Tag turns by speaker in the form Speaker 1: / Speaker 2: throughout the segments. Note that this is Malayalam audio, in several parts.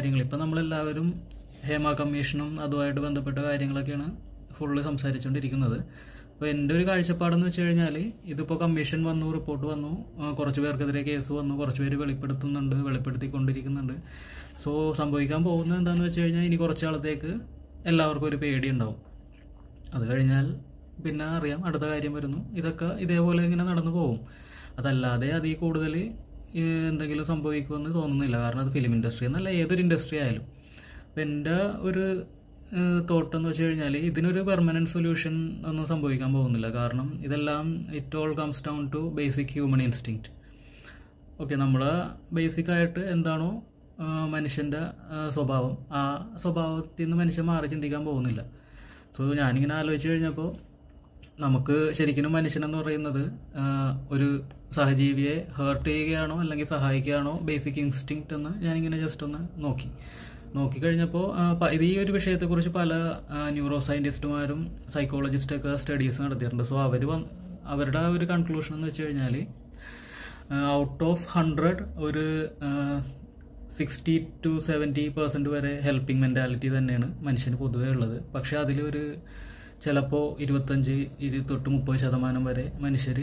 Speaker 1: കാര്യങ്ങൾ ഇപ്പം നമ്മളെല്ലാവരും ഹേമ കമ്മീഷനും അതുമായിട്ട് ബന്ധപ്പെട്ട കാര്യങ്ങളൊക്കെയാണ് ഫുള്ള് സംസാരിച്ചുകൊണ്ടിരിക്കുന്നത് അപ്പോൾ എൻ്റെ ഒരു കാഴ്ചപ്പാടെന്ന് വെച്ച് കഴിഞ്ഞാൽ ഇതിപ്പോൾ കമ്മീഷൻ വന്നു റിപ്പോർട്ട് വന്നു ആ, കുറച്ച് പേർക്കെതിരെ കേസ് വന്നു കുറച്ച് പേര് വെളിപ്പെടുത്തുന്നുണ്ട് വെളിപ്പെടുത്തിക്കൊണ്ടിരിക്കുന്നുണ്ട് സോ സംഭവിക്കാൻ പോകുന്നത് എന്താണെന്ന് വെച്ച് കഴിഞ്ഞാൽ ഇനി കുറച്ച് നാളത്തേക്ക് എല്ലാവർക്കും ഒരു പേടി ഉണ്ടാവും അത് കഴിഞ്ഞാൽ പിന്നെ അറിയാം അടുത്ത കാര്യം വരുന്നു ഇതൊക്കെ ഇതേപോലെ ഇങ്ങനെ നടന്നു പോകും അതല്ലാതെ അതിൽ കൂടുതൽ എന്തെങ്കിലും സംഭവിക്കുമെന്ന് തോന്നുന്നില്ല കാരണം അത് ഫിലിം ഇൻഡസ്ട്രി എന്നല്ല ഏതൊരു ഇൻഡസ്ട്രി ആയാലും അപ്പം എൻ്റെ ഒരു തോട്ട് എന്ന് വെച്ച് കഴിഞ്ഞാൽ ഇതിനൊരു പെർമനൻറ്റ് സൊല്യൂഷൻ ഒന്നും സംഭവിക്കാൻ പോകുന്നില്ല കാരണം ഇതെല്ലാം it all comes down to basic human instinct okay നമ്മൾ ബേസിക് ആയിട്ട് എന്താണോ ആ, മനുഷ്യൻ്റെ ആ, സ്വഭാവം ആ സ്വഭാവത്തിൽ നിന്ന് മനുഷ്യൻ മാറി ചിന്തിക്കാൻ പോകുന്നില്ല സോ ഞാനിങ്ങനെ ആലോചിച്ച് കഴിഞ്ഞപ്പോൾ നമുക്ക് ശരിക്കും മനുഷ്യനെന്ന് പറയുന്നത് ആ, ഒരു സഹജീവിയെ ഹേർട്ട് ചെയ്യുകയാണോ അല്ലെങ്കിൽ സഹായിക്കുകയാണോ ബേസിക് ഇൻസ്റ്റിങ്ക്റ്റ് എന്ന് ഞാനിങ്ങനെ ജസ്റ്റ് ഒന്ന് നോക്കി നോക്കിക്കഴിഞ്ഞപ്പോൾ ആ, പ- ഇത് ഈ ഒരു വിഷയത്തെക്കുറിച്ച് പല ന്യൂറോ സയൻറ്റിസ്റ്റുമാരും സൈക്കോളജിസ്റ്റൊക്കെ സ്റ്റഡീസ് നടത്തിയിട്ടുണ്ട് സോ അവർ അവരുടെ ആ ഒരു കൺക്ലൂഷൻ എന്ന് വെച്ച് കഴിഞ്ഞാൽ ഔട്ട് ഓഫ് ഹൺഡ്രഡ് ഒരു സിക്സ്റ്റി ടു സെവൻറ്റി പെർസെൻറ്റ് വരെ ഹെൽപ്പിംഗ് മെൻറ്റാലിറ്റി തന്നെയാണ് മനുഷ്യന് പൊതുവേ ഉള്ളത് പക്ഷേ അതിലൊരു ചിലപ്പോൾ ഇരുപത്തഞ്ച് ഇരു തൊട്ട് മുപ്പത് ശതമാനം വരെ മനുഷ്യർ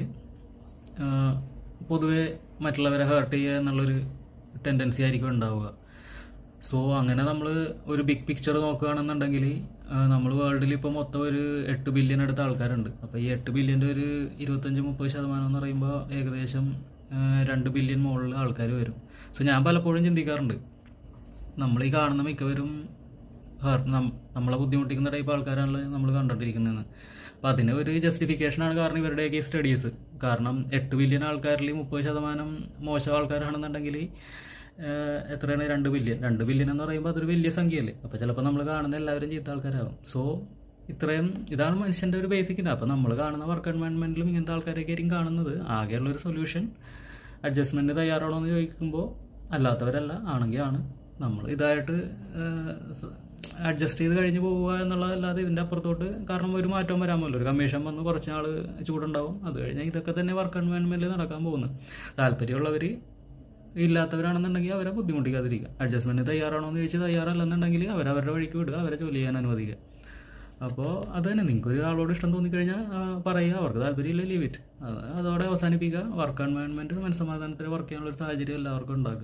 Speaker 1: പൊതുവെ മറ്റുള്ളവരെ ഹേർട്ട് ചെയ്യുക എന്നുള്ളൊരു ടെൻഡൻസി ആയിരിക്കും ഉണ്ടാവുക സോ അങ്ങനെ നമ്മൾ ഒരു ബിഗ് പിക്ചർ നോക്കുകയാണെന്നുണ്ടെങ്കിൽ നമ്മൾ വേൾഡിൽ ഇപ്പോൾ മൊത്തം ഒരു എട്ട് ബില്യൺ അടുത്ത ആൾക്കാരുണ്ട് അപ്പോൾ ഈ എട്ട് ബില്യൻ്റെ ഒരു ഇരുപത്തഞ്ച് മുപ്പത് ശതമാനം എന്ന് പറയുമ്പോൾ ഏകദേശം ആ, രണ്ട് ബില്യൺ മുകളിൽ ആൾക്കാർ വരും സോ ഞാൻ പലപ്പോഴും ചിന്തിക്കാറുണ്ട് നമ്മൾ ഈ കാണുന്ന മിക്കവരും ഹർ- നം- നമ്മളെ ബുദ്ധിമുട്ടിക്കുന്ന ടൈപ്പ് ആൾക്കാരാണല്ലോ നമ്മൾ കണ്ടുകൊണ്ടിരിക്കുന്നതെന്ന് അപ്പോൾ അതിന് ഒരു ജസ്റ്റിഫിക്കേഷനാണ് കാരണം ഇവരുടെയൊക്കെ സ്റ്റഡീസ് കാരണം എട്ട് ബില്യൺ ആൾക്കാരിൽ മുപ്പത് ശതമാനം മോശം ആൾക്കാരാണെന്നുണ്ടെങ്കിൽ ഏഹ്, എത്രയാണ് രണ്ട് ബില്യൺ രണ്ട് ബില്യൺ എന്ന് പറയുമ്പോൾ അതൊരു വലിയ സംഖ്യയല്ലേ അപ്പോൾ ചിലപ്പോൾ നമ്മൾ കാണുന്ന എല്ലാവരും ചീത്ത ആൾക്കാരാകും സോ ഇത്രയും ഇതാണ് മനുഷ്യൻ്റെ ഒരു ബേസിക് ഇത് അപ്പോൾ നമ്മൾ കാണുന്ന വർക്ക് എൻവയൺമെൻറ്റിലും ഇങ്ങനത്തെ ആൾക്കാരൊക്കെ ആയിരിക്കും കാണുന്നത് ആകെയുള്ള ഒരു സൊല്യൂഷൻ അഡ്ജസ്റ്റ്മെൻറ്റ് തയ്യാറാണോ എന്ന് ചോദിക്കുമ്പോൾ അല്ലാത്തവരല്ല ആണെങ്കിൽ ആണ് നമ്മൾ ഇതായിട്ട് അഡ്ജസ്റ്റ് ചെയ്ത് കഴിഞ്ഞ് പോവുക എന്നുള്ളതല്ലാതെ ഇതിൻ്റെ അപ്പുറത്തോട്ട് കാരണം ഒരു മാറ്റവും വരാൻ പോലും ഒരു കമ്മീഷൻ വന്ന് കുറച്ച് നാൾ ചൂടുണ്ടാവും അത് കഴിഞ്ഞാൽ ഇതൊക്കെ തന്നെ വർക്ക് എൻവയൺമെൻറ്റിൽ നടക്കാൻ പോകുന്നത് താല്പര്യമുള്ളവർ ഇല്ലാത്തവരാണെന്നുണ്ടെങ്കിൽ അവരെ ബുദ്ധിമുട്ടിക്കാതിരിക്കുക അഡ്ജസ്റ്റ്മെൻറ്റ് തയ്യാറാണോ എന്ന് ചോദിച്ചാൽ തയ്യാറല്ലെന്നുണ്ടെങ്കിൽ അവരവരുടെ വഴിക്ക് വിടുക അവരെ ജോലി ചെയ്യാൻ അനുവദിക്കുക അപ്പോൾ അത് തന്നെ നിങ്ങൾക്ക് ഒരാളോട് ഇഷ്ടം തോന്നിക്കഴിഞ്ഞാൽ ആ, പറയുക അവർക്ക് താല്പര്യമില്ല ലീവ് ഇറ്റ് അത് അതോടെ അവസാനിപ്പിക്കുക വർക്ക് എൻവയൺമെൻറ്റ് മനസ്സമാധാനത്തിൽ വർക്ക് ചെയ്യാനുള്ള ഒരു സാഹചര്യം എല്ലാവർക്കും ഉണ്ടാക്കുക